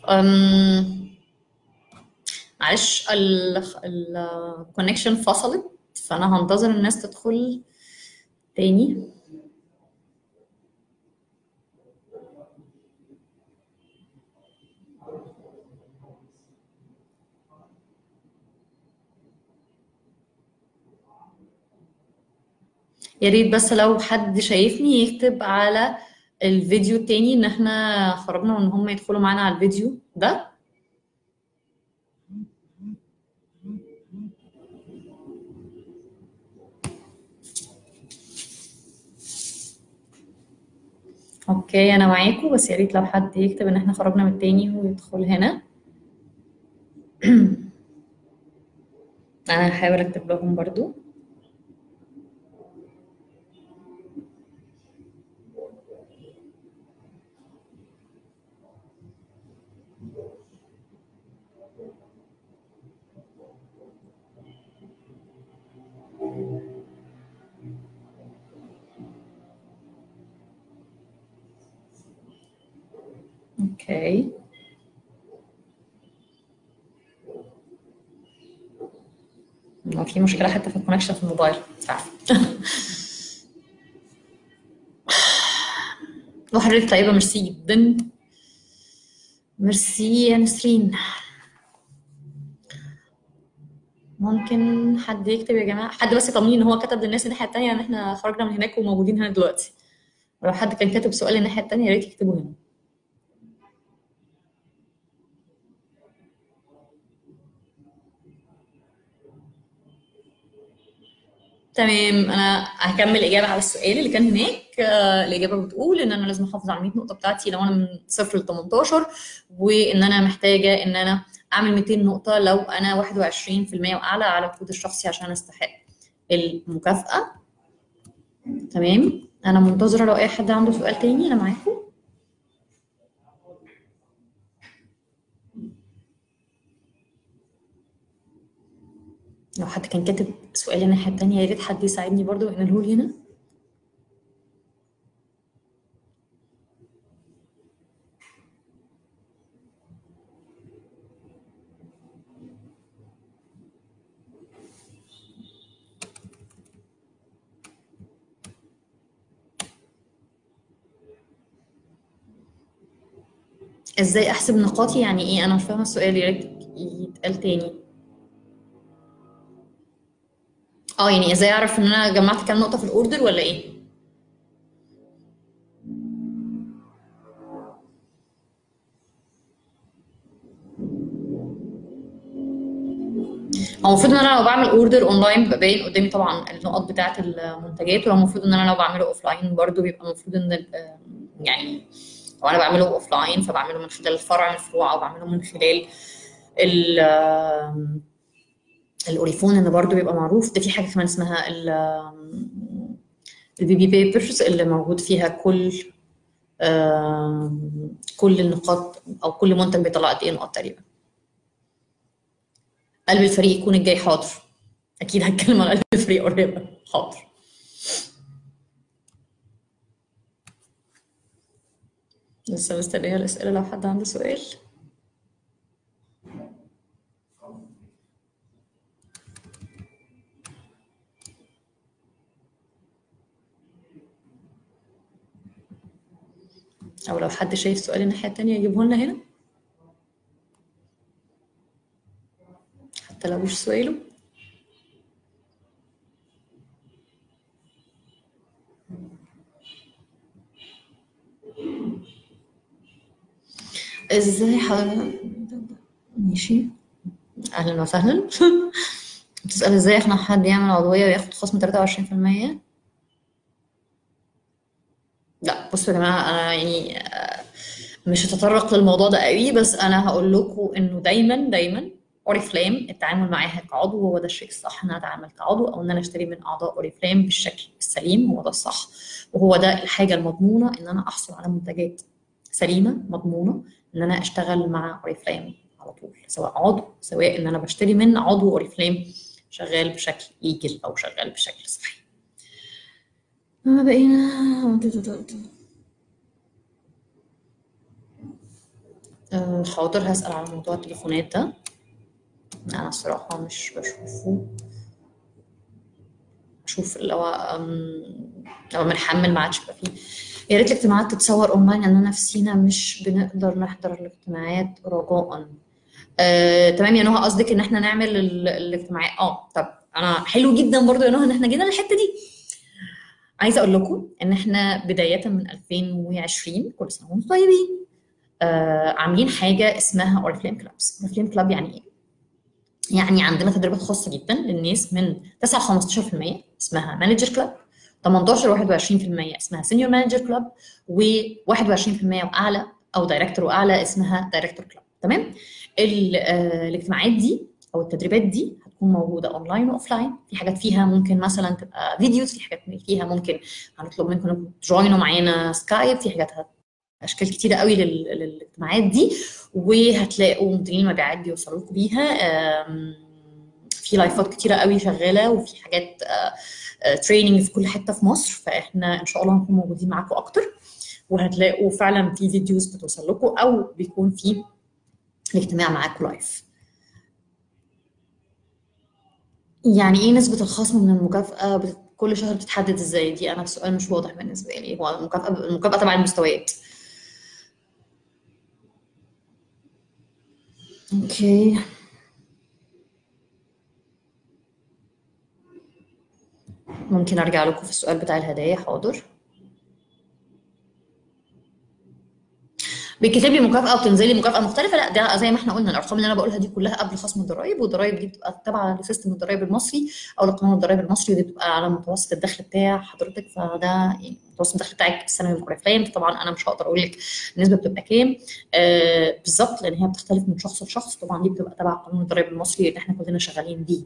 أم... معلش الكونكشن فصلت فانا هنتظر الناس تدخل تاني يا ريت بس لو حد شايفني يكتب على الفيديو التاني ان احنا خرجنا وان هم يدخلوا معانا على الفيديو ده اوكي انا معاكم بس يا ريت لو حد يكتب ان احنا خرجنا من التاني ويدخل هنا انا هحاول اكتب لهم برضو اوكي هو في مشكلة حتى في الكونكشن في الموبايل فعلا وحضرتك طيبة ميرسي جدا ميرسي يا نسرين ممكن حد يكتب يا جماعة حد بس يطمني ان هو كتب للناس الناحية التانية ان احنا خرجنا من هناك وموجودين هنا دلوقتي ولو حد كان كاتب سؤال الناحية التانية يا ريت يكتبه هنا تمام انا هكمل اجابه على السؤال اللي كان هناك آه، الاجابه بتقول ان انا لازم احافظ على 100 نقطه بتاعتي لو انا من صفر ل 18 وان انا محتاجه ان انا اعمل 200 نقطه لو انا 21% واعلى على الكود الشخصي عشان استحق المكافاه تمام انا منتظره لو اي حد عنده سؤال تاني انا معاكم لو حد كان كاتب سؤال الناحيه التانيه يا ريت حد يساعدني برضو وينقله لي هنا ازاي احسب نقاطي يعني ايه انا مش فاهمه السؤال يا ريت يتقال تاني اه يعني ازاي اعرف ان انا جمعت كام نقطه في الاوردر ولا ايه هو المفروض ان انا لو بعمل اوردر اونلاين بيبقى باين قدامي طبعا النقط بتاعه المنتجات ولو المفروض ان انا لو بعمله اوف لاين برضه بيبقى المفروض ان ال- يعني لو انا بعمله اوف لاين فبعمله من خلال الفرع من الفروع او بعمله من خلال ال الاوريفون ان برضه بيبقى معروف ده في حاجه كمان اسمها البي بي بيبرز اللي موجود فيها كل آم، كل النقاط او كل منتج بيطلع قد ايه نقاط تقريبا قلب الفريق يكون الجاي حاضر اكيد هتكلم على قلب الفريق قريبا حاضر لسه مستنيه الاسئله لو حد عنده سؤال او لو حد شايف سؤال الناحيه التانيه يجيبه لنا هنا حتى لو مش سؤاله ازاي حضرتك ماشي اهلا وسهلا بتسأل ازاي اقنع حد يعمل عضوية وياخد خصم 23% لا بصوا يا جماعة انا يعني آه، مش هتطرق للموضوع ده قوي بس انا هقول لكم انه دايما دايما اوريفلام التعامل معاها كعضو هو ده الشيء الصح ان انا اتعامل كعضو او ان انا اشتري من اعضاء اوريفلام بالشكل السليم هو ده الصح وهو ده الحاجة المضمونة ان انا احصل على منتجات سليمة مضمونة ان انا اشتغل مع اوريفلام على طول سواء عضو سواء ان انا بشتري من عضو اوريفلام شغال بشكل ليجل او شغال بشكل صحيح ما بقينا أه حاضر هسأل على موضوع التليفونات ده انا الصراحة مش بشوفه اشوف اللي هو أم، لو بنحمل ما عادش يبقى فيه يا ريت الاجتماعات تتصور اونلاين لاننا في سينا مش بنقدر نحضر الاجتماعات رجاء آه، تمام يا نهى قصدك ان احنا نعمل ال- الاجتماعات اه طب انا حلو جدا برضو يا نهى ان احنا جينا للحته دي عايزه اقول لكم ان احنا بدايه من 2020 كل سنه وانتم طيبين آه عاملين حاجه اسمها اوريفليم كلابس اوريفليم كلاب يعني ايه يعني عندنا تدريبات خاصه جدا للناس من 9 ل 15% اسمها مانجر كلاب 18 و 21% اسمها سينيور مانجر كلاب و21% واعلى او دايركتور واعلى اسمها دايركتور كلاب تمام ال- آه، الاجتماعات دي او التدريبات دي هتكون موجوده اونلاين واوفلاين في حاجات فيها ممكن مثلا تبقى فيديوز في حاجات فيها ممكن هنطلب منكم انكم تجوينوا معانا سكايب في حاجات هت- اشكال كتيره قوي لل- للاجتماعات دي وهتلاقوا مديرين المبيعات بيوصلوا لكم بيها آم، في لايفات كتيره قوي شغاله وفي حاجات تريننج في كل حته في مصر فاحنا ان شاء الله هنكون موجودين معاكم اكتر وهتلاقوا فعلا في فيديوز بتوصل لكم او بيكون في الاجتماع معاكم لايف يعني ايه نسبة الخصم من المكافأة بت- كل شهر بتتحدد ازاي دي انا السؤال مش واضح بالنسبة لي هو المكافأة المكافأة تبع المستويات اوكي ممكن ارجع لكم في السؤال بتاع الهدايا حاضر بيتكتب لي مكافأة وتنزل لي مكافأة مختلفة لا ده زي ما احنا قلنا الارقام اللي انا بقولها دي كلها قبل خصم الضرايب والضرايب دي بتبقى تابعة لسيستم الضرايب المصري او لقانون الضرايب المصري ودي بتبقى على متوسط الدخل بتاع حضرتك فده يعني متوسط الدخل بتاعك السنوي مختلفين طبعا انا مش هقدر اقول لك النسبة بتبقى كام آه بالظبط لان هي بتختلف من شخص لشخص طبعا دي بتبقى تبع قانون الضرايب المصري اللي احنا كلنا شغالين بيه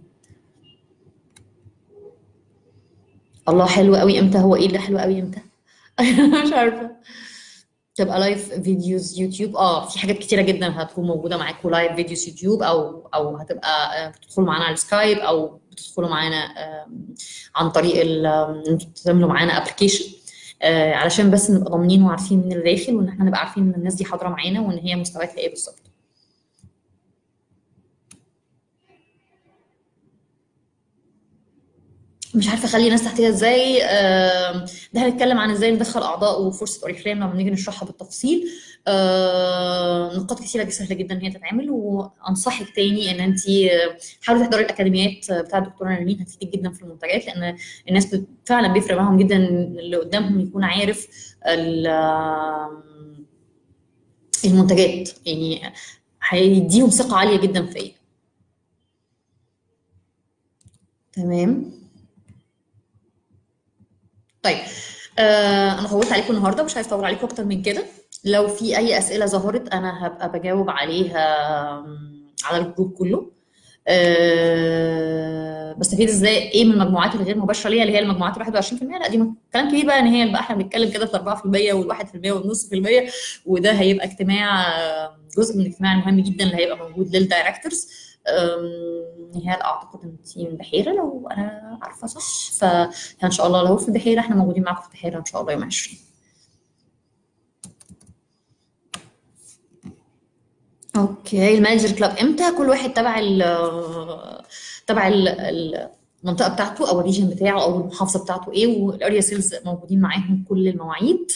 الله حلو قوي امتى هو ايه اللي حلو قوي امتى مش عارفة تبقى لايف فيديوز يوتيوب اه في حاجات كتيره جدا هتكون موجوده معاكم لايف فيديوز يوتيوب او او هتبقى آه، بتدخلوا معانا على السكايب او بتدخلوا معانا آم، عن طريق ال- آم، ان انتوا تعملوا معانا ابلكيشن علشان بس نبقى ضامنين وعارفين من اللي داخل وان احنا نبقى عارفين ان الناس دي حاضره معانا وان هي مستوياتها ايه بالظبط مش عارفه اخلي الناس تحتيها ازاي آم، ده هنتكلم عن ازاي ندخل اعضاء وفرصه اوريفليم لما نيجي نشرحها بالتفصيل آه، نقاط كتيره دي سهله جدا ان هي تتعمل وانصحك تاني ان انت حاولي تحضري الاكاديميات بتاعه الدكتوره نرمين هتفيدك جدا في المنتجات لان الناس بت- فعلا بيفرق معاهم جدا اللي قدامهم يكون عارف ال- آم، المنتجات يعني هيديهم ثقه عاليه جدا فيا تمام طيب آه انا طولت عليكم النهارده مش عايزه اطول عليكم اكتر من كده لو في اي اسئله ظهرت انا هبقى بجاوب عليها آم، على الجروب كله أه بستفيد ازاي ايه من المجموعات الغير مباشره ليا اللي هي المجموعات ال 21% لا دي م- كلام كبير بقى ان هي بقى احنا بنتكلم كده في 4% وال1% والنص في المية وده هيبقى اجتماع آه، جزء من الاجتماع المهم جدا اللي هيبقى موجود للدايركتورز نهال اعتقد انت من بحيره لو انا عارفه صح فان شاء الله لو في البحيره احنا موجودين معاكم في البحيره ان شاء الله يوم 20 اوكي المانجر كلاب امتى كل واحد تبع ال تبع ال- ال- المنطقه بتاعته او الريجن بتاعه او المحافظه بتاعته ايه والاريا سيلز موجودين معاهم كل المواعيد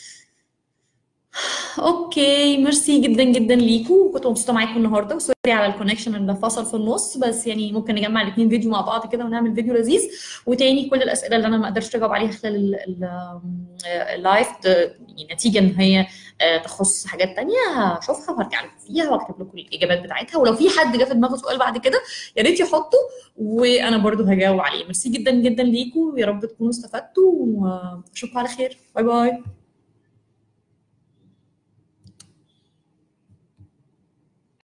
اوكي ميرسي جدا جدا ليكوا كنت مبسوطه معاكم النهارده وسوري على الكونكشن اللي فصل في النص بس يعني ممكن نجمع الاثنين فيديو مع بعض كده ونعمل فيديو لذيذ وتاني كل الاسئله اللي انا ما قدرتش اجاوب عليها خلال ال- ال- اللايف ت- يعني نتيجه ان هي آه، تخص حاجات تانية هشوفها وهرجع لكم فيها واكتب لكم الاجابات بتاعتها ولو في حد جه في دماغه سؤال بعد كده يا ريت يحطه وانا برضو هجاوب عليه ميرسي جدا جدا ليكوا ويا رب تكونوا استفدتوا واشوفكم على خير باي باي